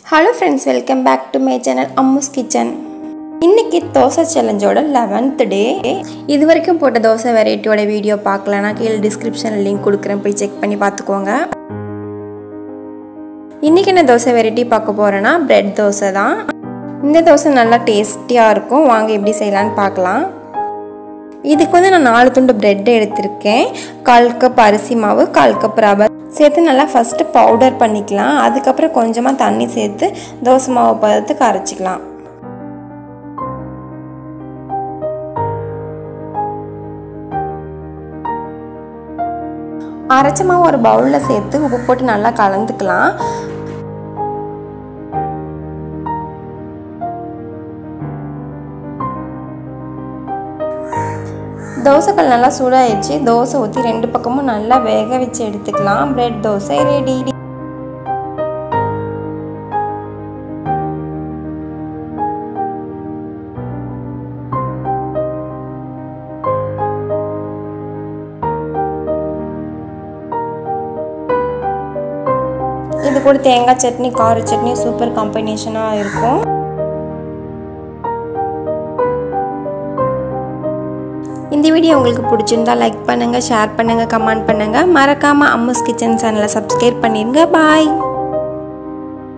hello friends welcome back to my channel Ammus kitchen இன்னைக்கு dosa சேலஞ்சோட eleventh டே இது வரைக்கும் போட்ட தோசை வெரைட்டியோட வீடியோ பார்க்கலனா கீழே டிஸ்கிரிப்ஷனில் லிங்க் கொடுக்குறேன் போய் செக் பண்ணி பார்த்துக்கோங்க இன்றைக்கி என்ன தோசை வெரைட்டி பார்க்க போகிறேன்னா பிரெட் தோசை தான் இந்த தோசை நல்லா டேஸ்டியாக இருக்கும் வாங்க எப்படி செய்யலான்னு பார்க்கலாம் இதுக்கு வந்து நான் நாலு துண்டு பிரெட் எடுத்திருக்கேன் கால் கப் அரிசி மாவு கால் கப் ரவை சேர்த்து நல்லா ஃபஸ்ட்டு பவுடர் பண்ணிக்கலாம் அதுக்கப்புறம் கொஞ்சமாக தண்ணி சேர்த்து தோசை மாவு பதத்துக்கு அரைச்சிக்கலாம் அரைச்ச மாவு ஒரு பவுலில் சேர்த்து உப்பு போட்டு நல்லா கலந்துக்கலாம் தோசைக்கல் நல்லா சூடாயிடுச்சு தோசை ஊற்றி ரெண்டு பக்கமும் நல்லா வேக வச்சு எடுத்துக்கலாம் பிரெட் தோசை ரெடி இது கூட தேங்காய் சட்னி கார சட்னி சூப்பர் காம்பினேஷனாக இருக்கும் இந்த வீடியோ உங்களுக்கு பிடிச்சிருந்தா லைக் பண்ணுங்கள் ஷேர் பண்ணுங்கள் கமெண்ட் பண்ணுங்கள் மறக்காமல் அம்முஸ் கிச்சன் சேனலை சப்ஸ்கிரைப் பண்ணிடுங்க பாய்